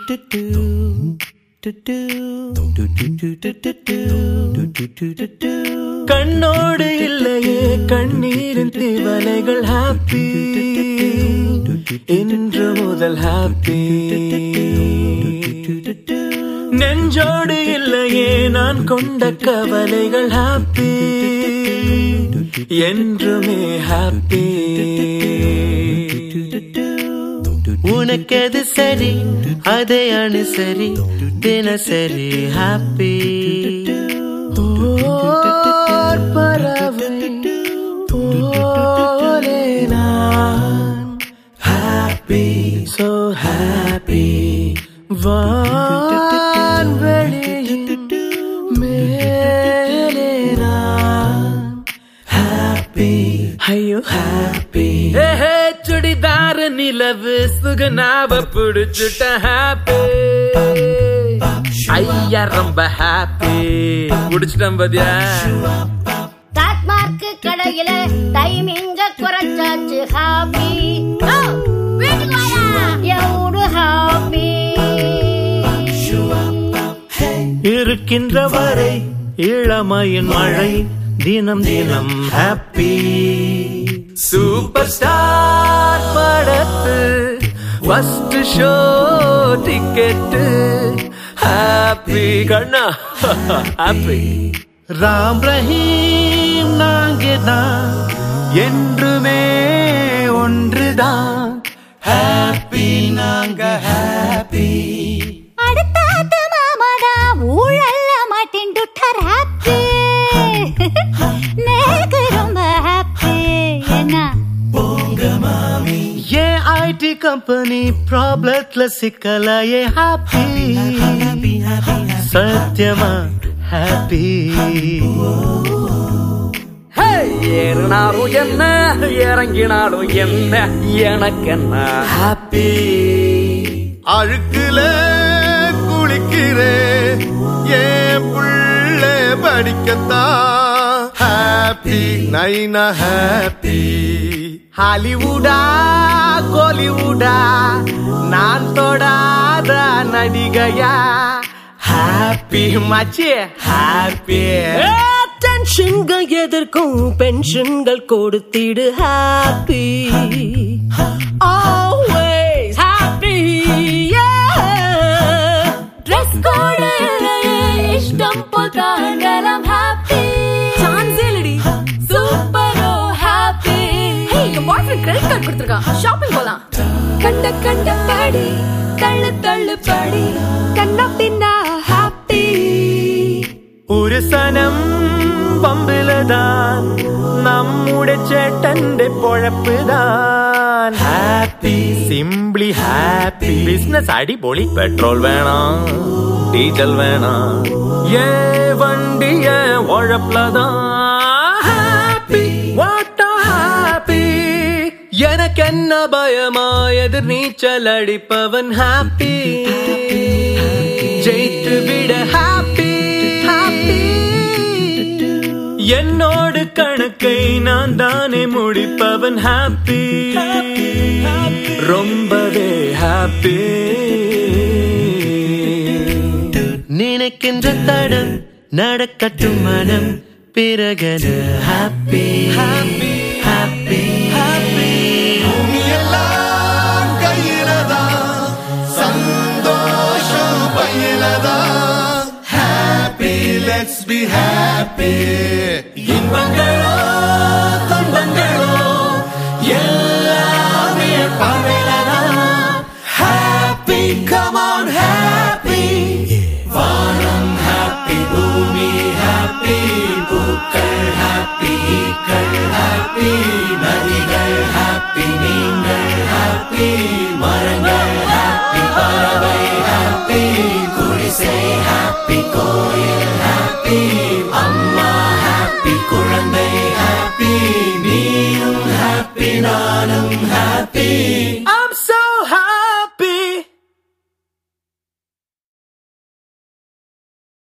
கண்ணோடு இல்லையே கண்ணீரின் திவலைகள் ஹாப்பி இன்று முதல் ஹாப்பி நெஞ்சோடு இல்லையே நான் கொண்ட கவலைகள் ஹாப்பி என்றுமே ஹாப்பி உனக்கெது சரி அதை அனுசரி தினசரி ஹாப்பி ஓர் பறவை போலே நான் ஹாப்பி so happy வான்வெளியின் மேலே நான் ஹாப்பி ஐயோ ஹாப்பி சுடிதார நிலவு சுகனாவ பிடிச்சுட்ட ஹாப்பி ஐயா ரொம்ப ஹாப்பி பிடிச்சிட்டேன் பாத்தியா டாட்மார்க் கடையில டைமிங்க குறைச்சாச்சு ஹாப்பி எவ்வளவு ஹாப்பி இருக்கின்ற வரை இளமையின் மழை தினம் தினம் ஹாப்பி சூப்பர் ஸ்டார் படத்து ஃபர்ஸ்ட் ஷோ டிக்கெட்டு ஹாப்பி கண்ணா ஹாப்பி ராம் ரஹீம் நாங்க தான் என்றுமே ஒன்றுதான் ஹாப்பி நாங்க ஹாப்பி அடுத்தாத்து மாமடா ஊழல்ல மாட்டின்டுட்டார் ஹாப்பி நேக்கு ரொம்ப ஹாப்பி என்ன ஏன் ஐடி கம்பெனி ப்ராப்ளத்துல சிக்கலையே ஹாப்பி சத்தியமா ஹாப்பி ஏறினாலும் என்ன இறங்கினாலும் என்ன எனக்கு என்ன ஹாப்பி அழுக்குல குளிக்கிறேன் ஏன் புள்ள படிக்கத்தான் ஹாப்பி நைனா ஹாப்பி ஹாலிவுடா கோலிவுடா நான் தொடாத நடிகையா ஹாப்பி மச்சி ஹாப்பி டென்ஷன்கள் எதற்கும் பென்ஷன்கள் கொடுத்திடு happy always happy dress code இஷ்டம் போல் தாண்டலாம் ஹாப்பி சான்ஸ் இல்லடி சூப்பரோ ஹாப்பி ஹே என் பாய் ஃப்ரெண்ட் கிரெடிட் கார்டு கொடுத்துருக்கான் ஷாப்பிங் போலாம் கண்ட கண்ட பாடி தள்ளு தள்ளு பாடி கண்ணா பின்னா ஹாப்பி ഒരു സനം പമ്പിലതാൻ നമ്മുടെ ചേട്ടന്റെ പൊഴപ്പുതാൻ ഹാപ്പി സിംപ്ലി ഹാപ്പി ബിസിനസ് അടിപൊളി പെട്രോൾ വേണം ഡീസൽ വേണം ഏ വണ്ടിയ ഉഴപ്പുലതാ ഹാപ്പി വാട്ട ഹാപ്പി எனக்கென்ன பயமாயது நீச்சல் அடிப்பவன் ஹாப்பி ஜெயித்து விட ஹாப்பி ஹாப்பி என்னோடு கணக்கை நான் தானே முடிப்பவன் ஹாப்பி ரொம்பவே ஹாப்பி நினைக்கின்ற தடம் நடக்கட்டும் மனம் பிறகன ஹாப்பி ஹாப்பி ஹாப்பி ஹாப்பி எல்லாம் கையிலதான் சந்தோஷம் பையிலதான் ஹாப்பி லெட்ஸ் பி ஹாப்பி இன்பங்களோ துன்பங்களோ எல்லாமே பார்வையிலதான் ஹாப்பி கமான் ஹாப்பி வானம் ஹாப்பி பூமி ஹாப்பி பூக்கள் ஹாப்பி ஈக்கள் ஹாப்பி நதிகள்